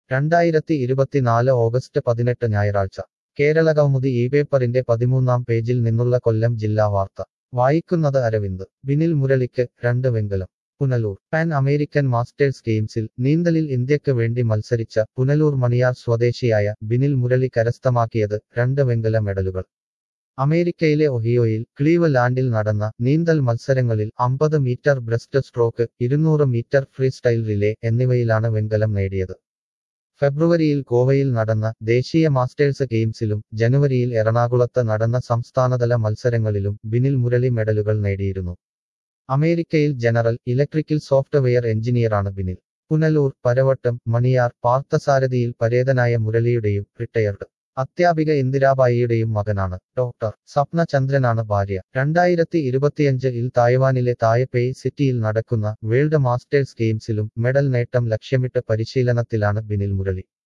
രണ്ടായിരത്തി ഇരുപത്തിനാല് ഓഗസ്റ്റ് പതിനെട്ട് ഞായറാഴ്ച കേരളകൗമുദി ഈ പേപ്പറിന്റെ പതിമൂന്നാം പേജിൽ നിന്നുള്ള കൊല്ലം ജില്ലാ വാർത്ത വായിക്കുന്നത് അരവിന്ദ് ബിനിൽ മുരളിക്ക് രണ്ട് വെങ്കലം പുനലൂർ പാൻ അമേരിക്കൻ മാസ്റ്റേഴ്സ് ഗെയിംസിൽ നീന്തലിൽ ഇന്ത്യക്ക് വേണ്ടി മത്സരിച്ച പുനലൂർ മണിയാർ സ്വദേശിയായ ബിനിൽ മുരളി കരസ്ഥമാക്കിയത് രണ്ട് വെങ്കല മെഡലുകൾ അമേരിക്കയിലെ ഒഹിയോയിൽ ക്ലീവ് ലാൻഡിൽ നടന്ന നീന്തൽ മത്സരങ്ങളിൽ അമ്പത് മീറ്റർ ബ്രസ്റ്റ് സ്ട്രോക്ക് ഇരുന്നൂറ് മീറ്റർ ഫ്രീ സ്റ്റൈൽ റിലേ എന്നിവയിലാണ് വെങ്കലം നേടിയത് ഫെബ്രുവരിയിൽ ഗോവയിൽ നടന്ന ദേശീയ മാസ്റ്റേഴ്സ് ഗെയിംസിലും ജനുവരിയിൽ എറണാകുളത്ത് നടന്ന സംസ്ഥാനതല മത്സരങ്ങളിലും ബിനിൽ മുരളി മെഡലുകൾ നേടിയിരുന്നു അമേരിക്കയിൽ ജനറൽ ഇലക്ട്രിക്കൽ സോഫ്റ്റ്വെയർ എഞ്ചിനീയറാണ് ബിനിൽ പുനലൂർ പരവട്ടം മണിയാർ പാർത്ഥസാരഥിയിൽ പരേതനായ മുരളിയുടെയും റിട്ടയർഡ് അധ്യാപിക ഇന്ദിരാബായിയുടെയും മകനാണ് ഡോക്ടർ സ്വപ്ന ചന്ദ്രനാണ് ഭാര്യ രണ്ടായിരത്തി ഇരുപത്തിയഞ്ചിൽ തായ്വാനിലെ തായ്പേയ് സിറ്റിയിൽ നടക്കുന്ന വേൾഡ് മാസ്റ്റേഴ്സ് ഗെയിംസിലും മെഡൽ നേട്ടം ലക്ഷ്യമിട്ട് പരിശീലനത്തിലാണ് ബിനിൽ മുരളി